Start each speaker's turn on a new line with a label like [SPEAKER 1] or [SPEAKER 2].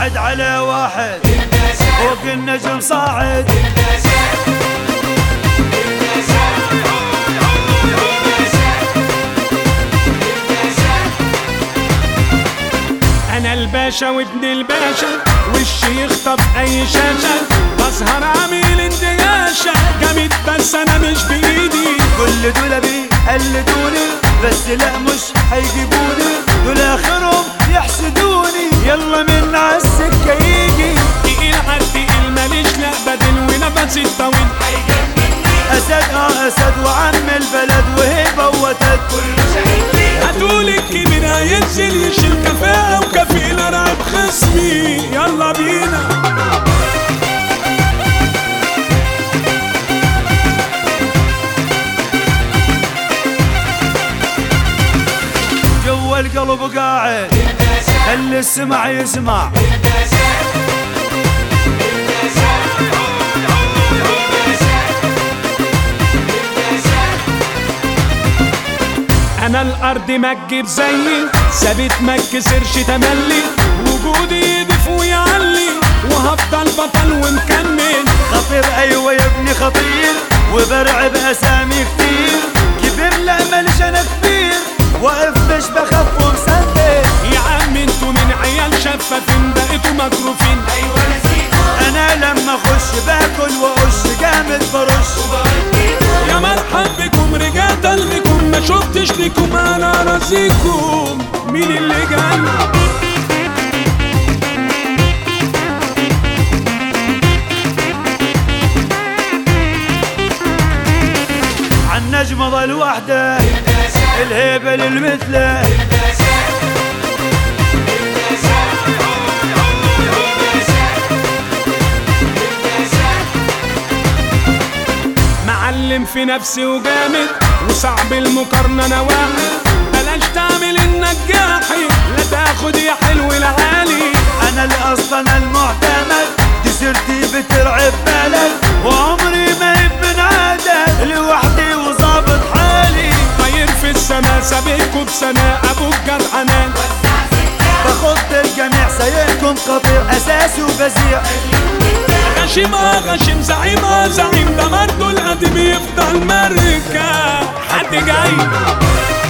[SPEAKER 1] واحد على واحد فوق النجم صاعد
[SPEAKER 2] انا الباشا وابن الباشا والشيخ طب اي شاشة بسهر عامل اندياشة جامد بس انا مش بايدي
[SPEAKER 1] كل دول بيقلدوني بس لا مش هيجيبوني دول اخرهم يحسدوني يلا من عالسكة يجي
[SPEAKER 2] تقيل عالتقيل ماليش لا بدل ونفسي الطويل
[SPEAKER 1] اسد اه اسد وعم البلد وهيبة وتد
[SPEAKER 2] هتقول الكبير هينزل يشيل كفاءة وكفيل ارعب خصمي يلا بينا
[SPEAKER 1] جوا القلب قاعد اللي السمع يسمع
[SPEAKER 2] انا الارض ما تجيب زيي ثابت ما اتكسرش تملي وجودي يضيف ويعلي وهفضل بطل ومكمل
[SPEAKER 1] خطير ايوه يا ابني خطير وبرعب اسامي كتير كبر لا مالش انا كبير واقف مش بخاف ومثبت
[SPEAKER 2] يا عم انتوا من عيال شفافين بقيتوا مكروفين
[SPEAKER 1] انا لما اخش باكل واقش جامد برش
[SPEAKER 2] يا مرحب بكم رجعت قلبكم ما شفتش لكم انا راسيكم مين اللي جاي
[SPEAKER 1] عن نجمة ظل وحده الهيبة للمثله
[SPEAKER 2] معلم في نفسي وجامد وصعب المقارنة انا واحد بلاش تعمل انك جاحي لا تاخد يا حلو العالي
[SPEAKER 1] انا الاصل انا المعتمد دي سيرتي بترعب بلد وعمري ما ابن عدد لوحدي وظابط حالي
[SPEAKER 2] طاير في السما سابقكوا بسنة ابوك جدعنان
[SPEAKER 1] بخط الجميع سايقكم قطيع اساسي وبزيع
[SPEAKER 2] غشيم اه غشيم زعيم اه زعيم ده مرده القديم يفضل مركة حد جاي